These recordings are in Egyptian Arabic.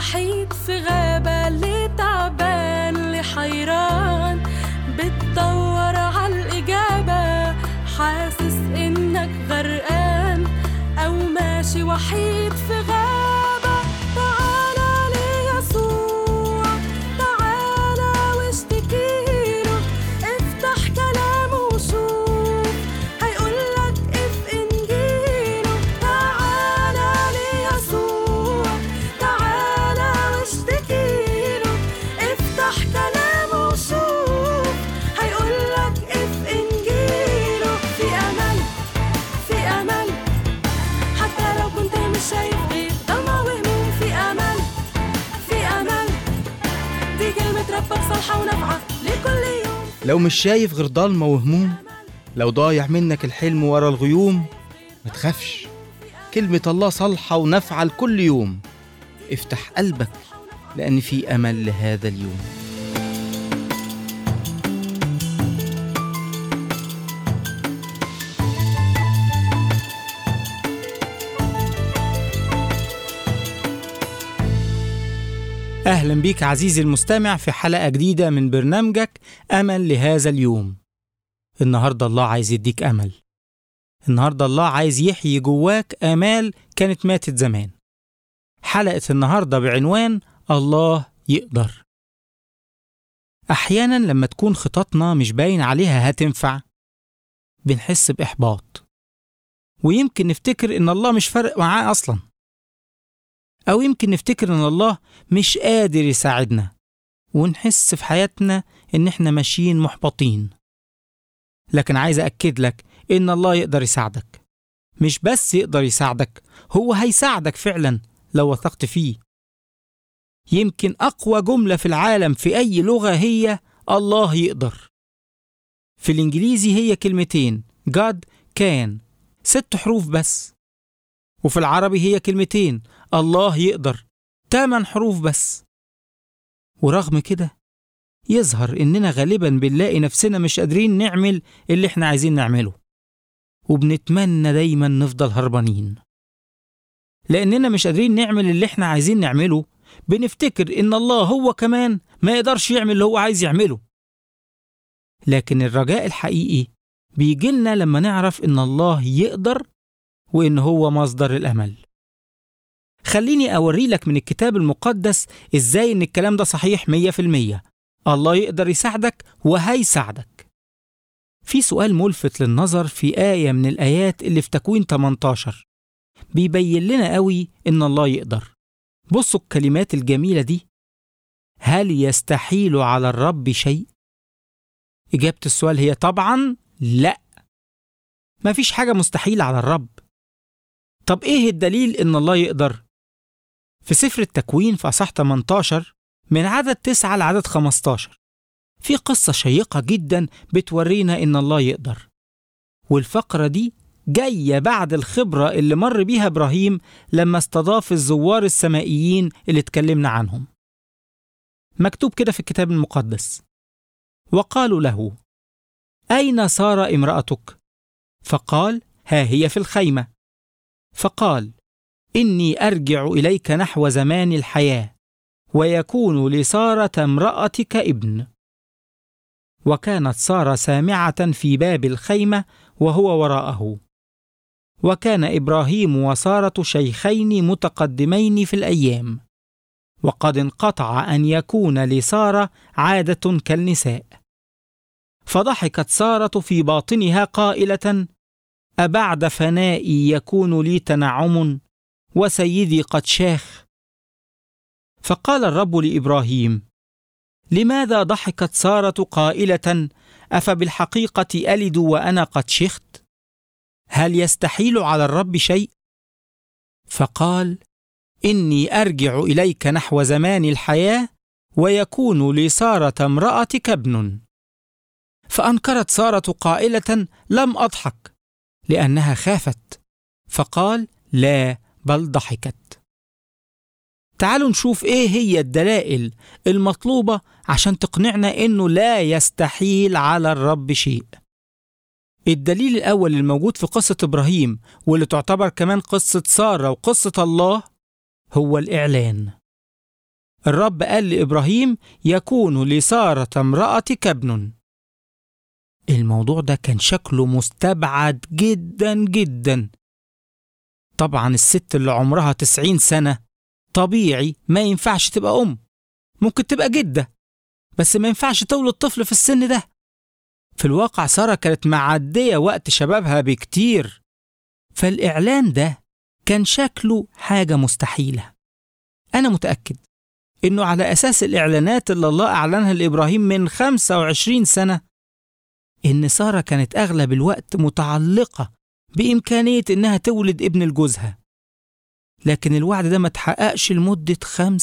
وحيد في غابة اللي تعبان اللي حيران بتدور عالإجابة حاسس إنك غرقان أو ماشي وحيد في غابة تعالى ليسوع تعالى واشتكيله افتح كلامه وشوف هيقولك اف انجيله تعالى ليسوع تعالى واشتكيله افتح كلامه وشوف هيقولك اف انجيله في امل في امل حتى لو كنت مش شايف غير ضلمة وهموم في امل في امل دي كلمة ربك صالحة ونافعة لكل يوم لو مش شايف غير ضلمة وهموم لو ضايع منك الحلم ورا الغيوم ما تخافش كلمة الله صالحة ونافعة لكل يوم افتح قلبك لأن في أمل لهذا اليوم أهلا بيك عزيزي المستمع في حلقة جديدة من برنامجك أمل لهذا اليوم النهاردة الله عايز يديك أمل النهاردة الله عايز يحيي جواك آمال كانت ماتت زمان حلقة النهاردة بعنوان الله يقدر أحيانا لما تكون خططنا مش باين عليها هتنفع بنحس بإحباط ويمكن نفتكر إن الله مش فارق معاه أصلا أو يمكن نفتكر إن الله مش قادر يساعدنا ونحس في حياتنا إن إحنا ماشيين محبطين لكن عايز أكد لك إن الله يقدر يساعدك مش بس يقدر يساعدك هو هيساعدك فعلا لو وثقت فيه يمكن أقوى جملة في العالم في أي لغة هي الله يقدر في الإنجليزي هي كلمتين God can ست حروف بس وفي العربي هي كلمتين الله يقدر تمن حروف بس ورغم كده يظهر إننا غالبا بنلاقي نفسنا مش قادرين نعمل اللي إحنا عايزين نعمله وبنتمنى دايما نفضل هربانين لأننا مش قادرين نعمل اللي إحنا عايزين نعمله بنفتكر إن الله هو كمان ما يقدرش يعمل اللي هو عايز يعمله لكن الرجاء الحقيقي بيجيلنا لما نعرف إن الله يقدر وإن هو مصدر الأمل خليني أوري لك من الكتاب المقدس إزاي إن الكلام ده صحيح مية في المية الله يقدر يساعدك وهيساعدك في سؤال ملفت للنظر في آية من الآيات اللي في تكوين 18 بيبين لنا قوي إن الله يقدر بصوا الكلمات الجميلة دي هل يستحيل على الرب شيء؟ إجابة السؤال هي طبعا لا مفيش حاجة مستحيلة على الرب طب إيه الدليل إن الله يقدر؟ في سفر التكوين في أصح 18 من عدد 9 لعدد 15 في قصة شيقة جدا بتورينا إن الله يقدر والفقرة دي جاية بعد الخبرة اللي مر بيها إبراهيم لما استضاف الزوار السمائيين اللي اتكلمنا عنهم مكتوب كده في الكتاب المقدس وقالوا له أين سار امرأتك؟ فقال ها هي في الخيمة فقال إني أرجع إليك نحو زمان الحياة ويكون لسارة امرأتك ابن وكانت سارة سامعة في باب الخيمة وهو وراءه وكان إبراهيم وسارة شيخين متقدمين في الأيام وقد انقطع أن يكون لسارة عادة كالنساء فضحكت سارة في باطنها قائلة أبعد فنائي يكون لي تنعم وسيدي قد شاخ فقال الرب لابراهيم لماذا ضحكت ساره قائله افبالحقيقه الد وانا قد شخت هل يستحيل على الرب شيء فقال اني ارجع اليك نحو زمان الحياه ويكون لساره امراتك ابن فانكرت ساره قائله لم اضحك لانها خافت فقال لا بل ضحكت تعالوا نشوف ايه هي الدلائل المطلوبة عشان تقنعنا انه لا يستحيل على الرب شيء الدليل الأول الموجود في قصة إبراهيم واللي تعتبر كمان قصة سارة وقصة الله هو الإعلان الرب قال لإبراهيم يكون لسارة امرأتك ابن الموضوع ده كان شكله مستبعد جدا جدا طبعا الست اللي عمرها تسعين سنة طبيعي ما ينفعش تبقى أم ممكن تبقى جدة بس ما ينفعش تولد طفل في السن ده في الواقع سارة كانت معدية وقت شبابها بكتير فالإعلان ده كان شكله حاجة مستحيلة أنا متأكد إنه على أساس الإعلانات اللي الله أعلنها لإبراهيم من 25 سنة إن سارة كانت أغلب الوقت متعلقة بإمكانية إنها تولد ابن لجوزها لكن الوعد ده ما اتحققش لمدة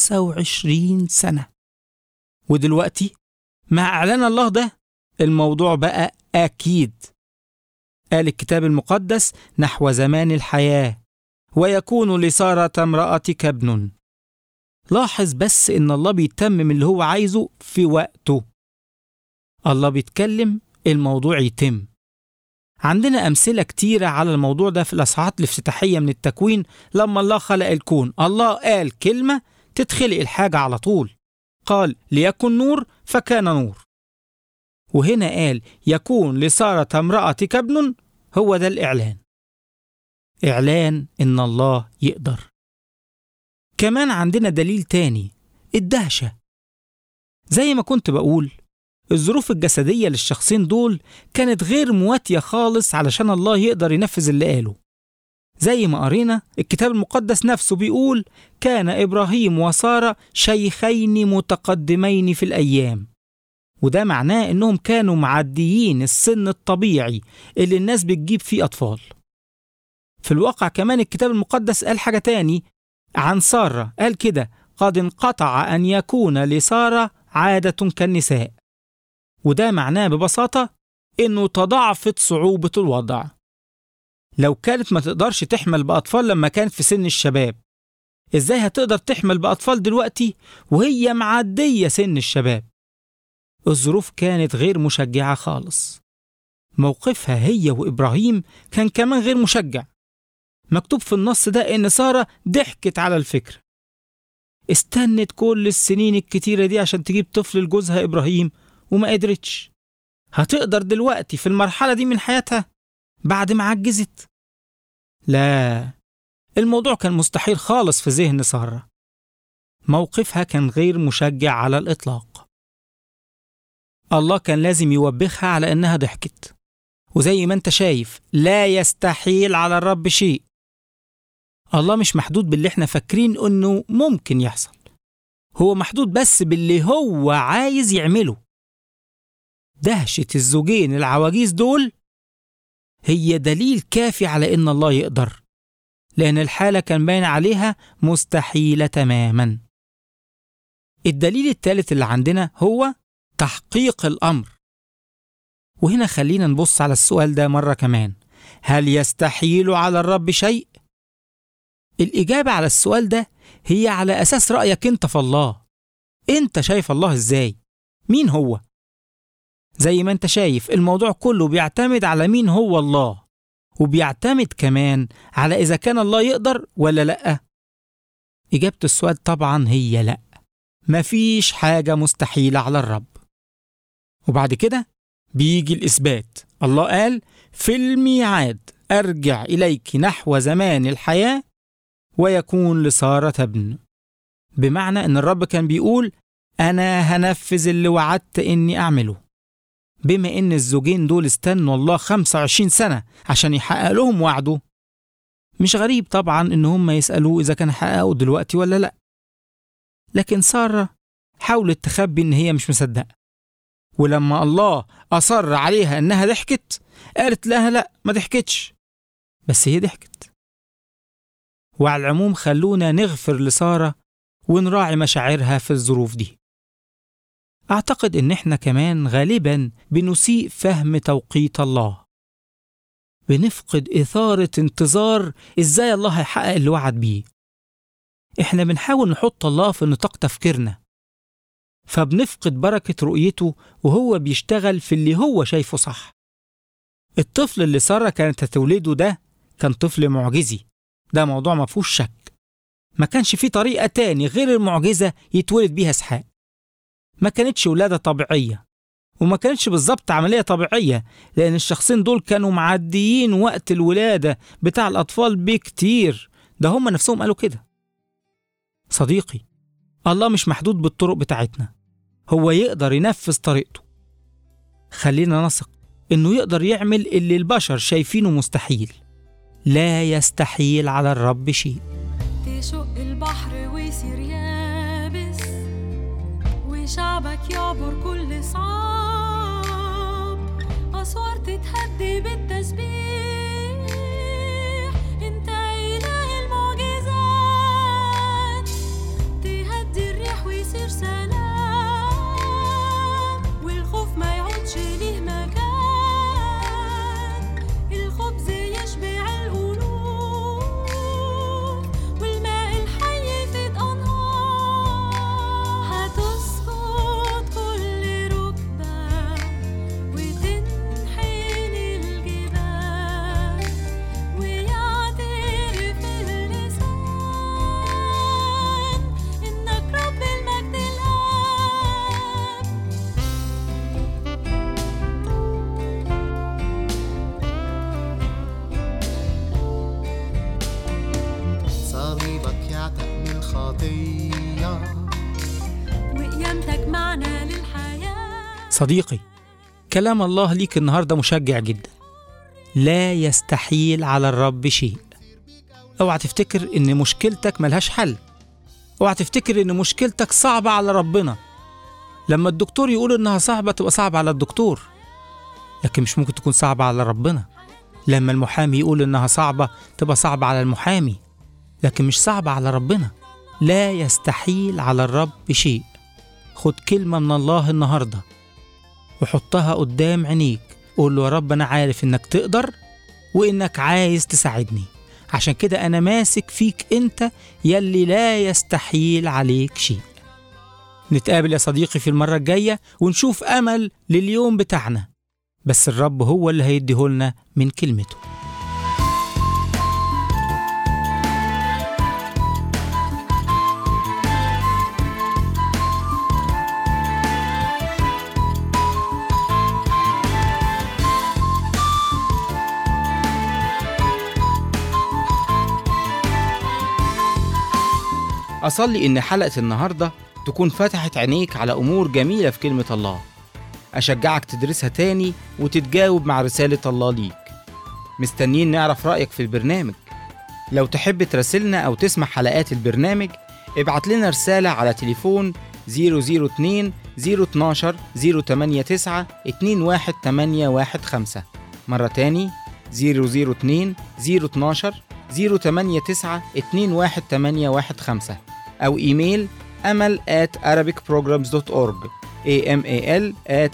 25 سنة ودلوقتي مع إعلان الله ده الموضوع بقى أكيد قال الكتاب المقدس نحو زمان الحياة ويكون لسارة امرأتك ابن لاحظ بس إن الله بيتمم اللي هو عايزه في وقته الله بيتكلم الموضوع يتم عندنا أمثلة كتيرة على الموضوع ده في الأصحاحات الافتتاحية من التكوين لما الله خلق الكون الله قال كلمة تتخلق الحاجة على طول قال ليكن نور فكان نور وهنا قال يكون لسارة امرأتك ابن هو ده الإعلان إعلان إن الله يقدر كمان عندنا دليل تاني الدهشة زي ما كنت بقول الظروف الجسدية للشخصين دول كانت غير مواتية خالص علشان الله يقدر ينفذ اللي قاله زي ما قرينا الكتاب المقدس نفسه بيقول كان إبراهيم وسارة شيخين متقدمين في الأيام وده معناه إنهم كانوا معديين السن الطبيعي اللي الناس بتجيب فيه أطفال في الواقع كمان الكتاب المقدس قال حاجة تاني عن سارة قال كده قد انقطع أن يكون لسارة عادة كالنساء وده معناه ببساطة إنه تضاعفت صعوبة الوضع لو كانت ما تقدرش تحمل بأطفال لما كانت في سن الشباب إزاي هتقدر تحمل بأطفال دلوقتي وهي معدية سن الشباب الظروف كانت غير مشجعة خالص موقفها هي وإبراهيم كان كمان غير مشجع مكتوب في النص ده إن سارة ضحكت على الفكرة استنت كل السنين الكتيرة دي عشان تجيب طفل لجوزها إبراهيم وما قدرتش هتقدر دلوقتي في المرحلة دي من حياتها بعد ما عجزت لا الموضوع كان مستحيل خالص في ذهن سارة موقفها كان غير مشجع على الإطلاق الله كان لازم يوبخها على إنها ضحكت وزي ما أنت شايف لا يستحيل على الرب شيء الله مش محدود باللي احنا فاكرين إنه ممكن يحصل هو محدود بس باللي هو عايز يعمله دهشة الزوجين العواجيز دول هي دليل كافي على إن الله يقدر لأن الحالة كان باين عليها مستحيلة تماما الدليل الثالث اللي عندنا هو تحقيق الأمر وهنا خلينا نبص على السؤال ده مرة كمان هل يستحيل على الرب شيء؟ الإجابة على السؤال ده هي على أساس رأيك أنت في الله أنت شايف الله إزاي؟ مين هو؟ زي ما أنت شايف الموضوع كله بيعتمد على مين هو الله وبيعتمد كمان على إذا كان الله يقدر ولا لأ إجابة السؤال طبعا هي لأ مفيش حاجة مستحيلة على الرب وبعد كده بيجي الإثبات الله قال في الميعاد أرجع إليك نحو زمان الحياة ويكون لسارة ابن بمعنى أن الرب كان بيقول أنا هنفذ اللي وعدت إني أعمله بما إن الزوجين دول استنوا الله 25 سنة عشان يحقق لهم وعده مش غريب طبعا إن هم يسألوه إذا كان حققه دلوقتي ولا لأ لكن سارة حاولت تخبي إن هي مش مصدقة ولما الله أصر عليها إنها ضحكت قالت لها لأ ما ضحكتش بس هي ضحكت وعلى العموم خلونا نغفر لسارة ونراعي مشاعرها في الظروف دي أعتقد إن إحنا كمان غالبا بنسيء فهم توقيت الله بنفقد إثارة انتظار إزاي الله هيحقق اللي وعد بيه إحنا بنحاول نحط الله في نطاق تفكيرنا فبنفقد بركة رؤيته وهو بيشتغل في اللي هو شايفه صح الطفل اللي سارة كانت هتولده ده كان طفل معجزي ده موضوع ما فيهوش شك ما كانش في طريقة تاني غير المعجزة يتولد بيها اسحاق ما كانتش ولادة طبيعية وما كانتش بالظبط عملية طبيعية لأن الشخصين دول كانوا معديين وقت الولادة بتاع الأطفال بكتير ده هم نفسهم قالوا كده صديقي الله مش محدود بالطرق بتاعتنا هو يقدر ينفذ طريقته خلينا نثق إنه يقدر يعمل اللي البشر شايفينه مستحيل لا يستحيل على الرب شيء تشق البحر ويصير يابس وشعبك يعبر كل صعاب أسوار تتهدي بالتسبيح انت إله المعجزات تهدي الريح ويصير سلام والخوف ما يعودش ليه مكان الخبز يشبع القلوب والماء الحي يفيض أنهار هتسقط كل ركبة وتنحني الجبال ويعترف اللسان إنك رب المجد الآن صليبك يعتق من الخطية وقيامتك معنا للحياة صديقي كلام الله ليك النهارده مشجع جدا لا يستحيل على الرب شيء اوعى تفتكر ان مشكلتك ملهاش حل اوعى تفتكر ان مشكلتك صعبة على ربنا لما الدكتور يقول انها صعبة تبقى صعبة على الدكتور لكن مش ممكن تكون صعبة على ربنا لما المحامي يقول انها صعبة تبقى صعبة على المحامي لكن مش صعبة على ربنا لا يستحيل على الرب شيء خد كلمة من الله النهارده وحطها قدام عينيك قول له يا رب أنا عارف إنك تقدر وإنك عايز تساعدني عشان كده أنا ماسك فيك أنت يلي لا يستحيل عليك شيء نتقابل يا صديقي في المرة الجاية ونشوف أمل لليوم بتاعنا بس الرب هو اللي هيديهولنا من كلمته أصلي إن حلقة النهاردة تكون فتحت عينيك على أمور جميلة في كلمة الله أشجعك تدرسها تاني وتتجاوب مع رسالة الله ليك مستنيين نعرف رأيك في البرنامج لو تحب تراسلنا أو تسمع حلقات البرنامج ابعت لنا رسالة على تليفون 002 012 089 21815 مرة تاني 002 012 089 21815 أو إيميل أمل at arabicprograms.org amal at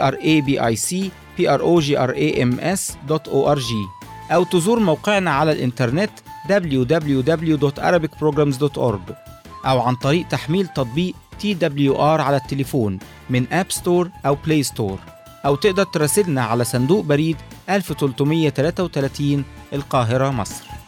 arabicprograms.org أو تزور موقعنا على الإنترنت www.arabicprograms.org أو عن طريق تحميل تطبيق TWR على التليفون من أب ستور أو بلاي ستور أو تقدر تراسلنا على صندوق بريد 1333 القاهرة مصر